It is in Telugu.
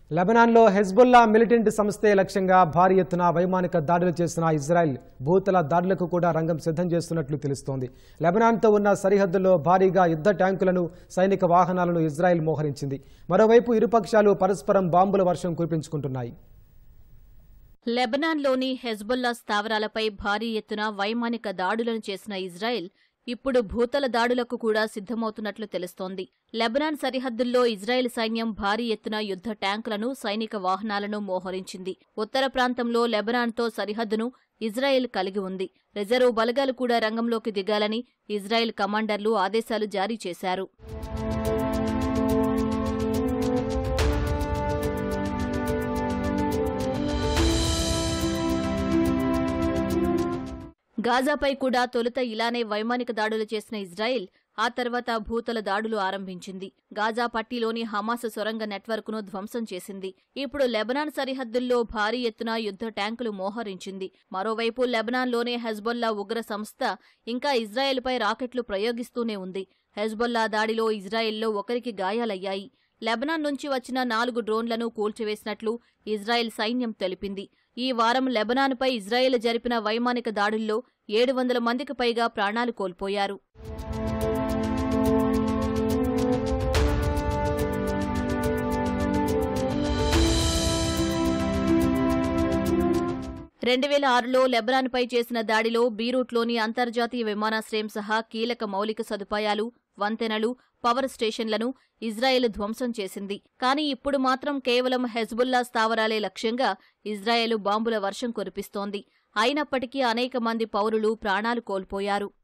లెబనాన్లో హెజ్బుల్లా మిలిటెంట్ సంస్థే లక్ష్యంగా భారీ ఎత్తున వైమానిక దాడులు చేసిన ఇజ్రాయెల్ భూతల దాడులకు కూడా రంగం సిద్ధం చేస్తున్నట్లు తెలుస్తోంది లెబనాన్తో ఉన్న సరిహద్దుల్లో భారీగా యుద్ధ ట్యాంకులను సైనిక వాహనాలను ఇజ్రాయెల్ మోహరించింది మరోవైపు ఇరుపక్షాలు పరస్పరం బాంబుల వర్షం కురిపించుకుంటున్నాయి లెబనాన్లోని హెజ్బుల్లా స్థావరాలపై భారీ ఎత్తున వైమానిక దాడులను చేసిన ఇజ్రాయెల్ ఇప్పుడు భూతల దాడులకు కూడా సిద్ధమవుతున్నట్లు తెలుస్తోంది లెబనాన్ సరిహద్దుల్లో ఇజ్రాయెల్ సైన్యం భారీ ఎత్తున యుద్ధ ట్యాంకులను సైనిక వాహనాలను మోహరించింది ఉత్తర ప్రాంతంలో లెబనాన్తో సరిహద్దును ఇజ్రాయెల్ కలిగి ఉంది రిజర్వ్ బలగాలు కూడా రంగంలోకి దిగాలని ఇజ్రాయెల్ కమాండర్లు ఆదేశాలు జారీ చేశారు గాజాపై కూడా తొలుత ఇలానే వైమానిక దాడులు చేసిన ఇజ్రాయెల్ ఆ తర్వాత భూతల దాడులు ఆరంభించింది గాజా పట్టీలోని హమాస్ సొరంగ నెట్వర్క్ను ధ్వంసం చేసింది ఇప్పుడు లెబనాన్ సరిహద్దుల్లో భారీ ఎత్తున యుద్ధ ట్యాంకులు మోహరించింది మరోవైపు లెబనాన్లోనే హెజ్బొల్లా ఉగ్ర సంస్థ ఇంకా ఇజ్రాయెల్పై రాకెట్లు ప్రయోగిస్తూనే ఉంది హెజ్బొల్లా దాడిలో ఇజ్రాయెల్లో ఒకరికి గాయాలయ్యాయి లెబనాన్ నుంచి వచ్చిన నాలుగు డ్రోన్లను కూల్చివేసినట్లు ఇజ్రాయెల్ సైన్యం తెలిపింది ఈ వారం లెబనాన్పై ఇజ్రాయెల్ జరిపిన వైమానిక దాడుల్లో ఏడు వందల మందికి పైగా ప్రాణాలు కోల్పోయారు రెండు వేల ఆరులో లెబనాన్పై చేసిన దాడిలో బీరూట్లోని అంతర్జాతీయ విమానాశ్రయం సహా కీలక మౌలిక సదుపాయాలు వంతెనలు పవర్ స్టేషన్లను ఇజ్రాయెల్ ధ్వంసం చేసింది కానీ ఇప్పుడు మాత్రం కేవలం హెజ్బుల్లా స్థావరాలే లక్ష్యంగా ఇజ్రాయెల్ బాంబుల వర్షం కురిపిస్తోంది అయినప్పటికీ అనేక మంది పౌరులు ప్రాణాలు కోల్పోయారు